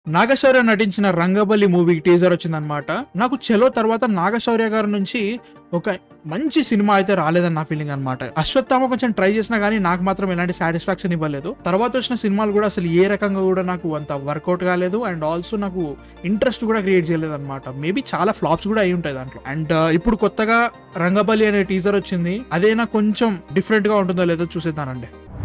నాగశౌర్య నటించిన Rangabali movie teaser వచ్చిందనమాట నాకు చలో తర్వాత నాగశౌర్య గారి నుంచి ఒక మంచి సినిమా అయితే రాలేదని నా ఫీలింగ్ అనమాట అశ్వత్థామ కొంచెం ట్రై చేసినా కానీ నాకు మాత్రం ఎలాంటి సాటిస్ఫాక్షన్ ఇవ్వలేదు తర్వాత వచ్చిన సినిమాలు కూడా అసలు ఏ రకంగా కూడా నాకు అంత వర్కౌట్ కాలేదు అండ్ ఆల్సో నాకు ఇంట్రెస్ట్ కూడా క్రియేట్ చేయలేదు అనమాట మేబీ చాలా ఫ్లాప్స్ కూడా అయి ఉంటాయి దాంట్లో అండ్ ఇప్పుడు కొత్తగా రంగబలి అనే టీజర్ వచ్చింది అదేనా కొంచెం డిఫరెంట్ గా ఉంటుందో లేదో చూసేద్దానండి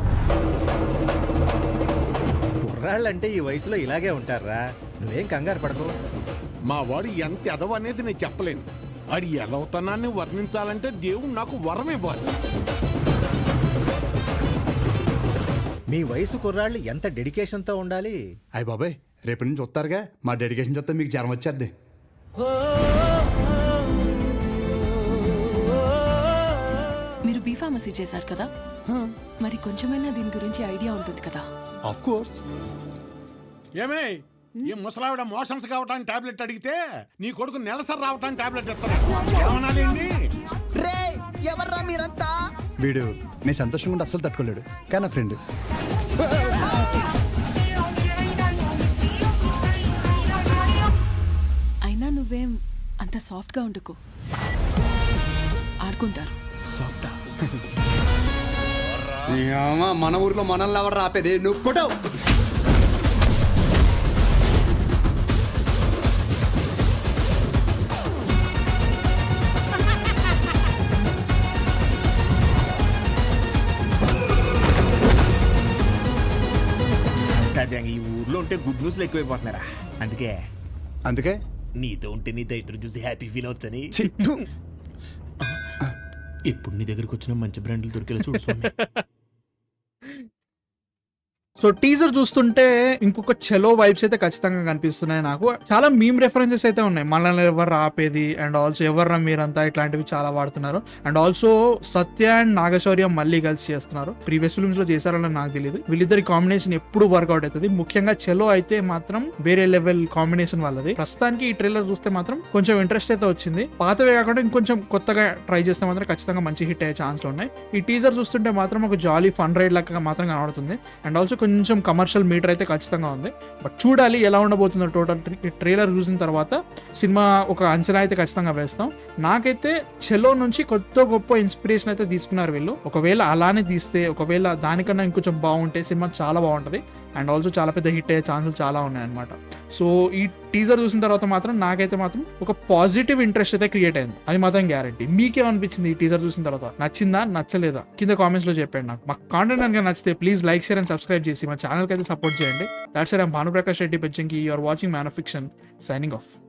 కుర్రాళ్ళంటే ఈ వయసులో ఇలాగే ఉంటారా నువ్వేం కంగారు పడకు మా వాడు ఎంత ఎదవ అనేది నేను చెప్పలేను వాడి ఎదవతనాన్ని వర్ణించాలంటే దేవుడు నాకు వరం ఇవ్వాలి మీ వయసు కుర్రాళ్ళు ఎంత డెడికేషన్తో ఉండాలి అయ్య బాబాయ్ రేపటి నుంచి వస్తారుగా మా డెడికేషన్ చూస్తే మీకు జ్వరం వచ్చేద్ది మీరు బీ ఫార్మసీ చేశారు కదా మరి కొంచెమైనా దీని గురించి ఐడియా ఉంటుంది కదా ఆఫ్ కోర్స్ ఏమే ఈ ముసలావిడ మోషన్స్ కావటానికి టాబ్లెట్ అడిగితే నీ కొడుకు నెలసరి రావటానికి టాబ్లెట్ ఇస్తాను ఏమనాలండి రే ఎవర్రా మీరంతా వీడు నేను సంతోషంగా ఉంటే అస్సలు తట్టుకోలేడు కానీ నా ఫ్రెండ్ అయినా నువ్వేం అంత సాఫ్ట్గా ఉండకు ఆడుకుంటారు మన ఊర్లో మనల్ని ఎవరు రాపేది నువ్వు కొట్టవు ఈ ఊర్లో ఉంటే గుడ్ న్యూస్లు ఎక్కువైపోతున్నారా అందుకే అందుకే నీతో ఉంటే నీ దైత్రం చూసి హ్యాపీ ఫీల్ అవచ్చని ఛీ, థు. ఇప్పుడు నీ దగ్గరికి వచ్చిన మంచి బ్రాండ్లు దొరికేలా చూడు స్వామి. సో టీజర్ చూస్తుంటే ఇంకొక చెలో వైబ్స్ అయితే ఖచ్చితంగా కనిపిస్తున్నాయి నాకు చాలా మీమ్ రెఫరెన్సెస్ అయితే ఉన్నాయి మనల్ని ఎవరు ఆపేది అండ్ ఆల్సో ఎవర్రా మీరంతా ఇట్లాంటివి చాలా వాడుతున్నారు and also Satya and Nagashaurya మళ్ళీ కలిసి చేస్తున్నారు ప్రీవియస్ ఫిల్మ్స్ లో చేశారని నాకు తెలియదు వీళ్ళిద్దరి కాంబినేషన్ ఎప్పుడు వర్కౌట్ అవుతుంది ముఖ్యంగా చెలో అయితే మాత్రం వేరే లెవెల్ కాంబినేషన్ వాళ్ళది ప్రస్తుతానికి ఈ ట్రైలర్ చూస్తే మాత్రం కొంచెం ఇంట్రెస్ట్ అయితే వచ్చింది పాతవే కాకుండా ఇంకొంచెం కొత్తగా ట్రై చేస్తే మాత్రం ఖచ్చితంగా మంచి హిట్ అయ్యే ఛాన్స్లు ఉన్నాయి ఈ టీజర్ చూస్తుంటే మాత్రం ఒక జాలీ ఫన్ రైడ్ లెక్క మాత్రం కనబడుతుంది అండ్ ఆల్సో కొంచెం కమర్షియల్ మీటర్ అయితే ఖచ్చితంగా ఉంది బట్ చూడాలి ఎలా ఉండబోతుందో టోటల్ ట్రైలర్ చూసిన తర్వాత సినిమా ఒక అంచనా అయితే ఖచ్చితంగా వేస్తాం నాకైతే చెలో నుంచి కొత్త గొప్ప ఇన్స్పిరేషన్ అయితే తీసుకున్నారు వీళ్ళు ఒకవేళ అలానే తీస్తే ఒకవేళ దానికన్నా ఇంకొంచెం బాగుంటే సినిమా చాలా బాగుంటుంది అండ్ ఆల్సో చాలా పెద్ద హిట్ అయ్యే ఛాన్సులు చాలా ఉన్నాయన్నమాట సో ఈ టీజర్ చూసిన తర్వాత మాత్రం నాకైతే మాత్రం ఒక పాజిటివ్ ఇంట్రెస్ట్ అయితే క్రియేట్ అయింది అది మాత్రం గ్యారంటీ మీకేమనిపించింది ఈ టీజర్ చూసిన తర్వాత నచ్చిందా నచ్చలేదా కింద కామెంట్స్ లో చెప్పండి నాకు మా కాంటెంట్ కనుక నచ్చితే please like share and subscribe చేసి మా ఛానల్కి అయితే సపోర్ట్ చేయండి దాట్స్ ఐమ్ భానుప్రకాష్ రెడ్డి పెంచంకి you're watching man of fiction signing of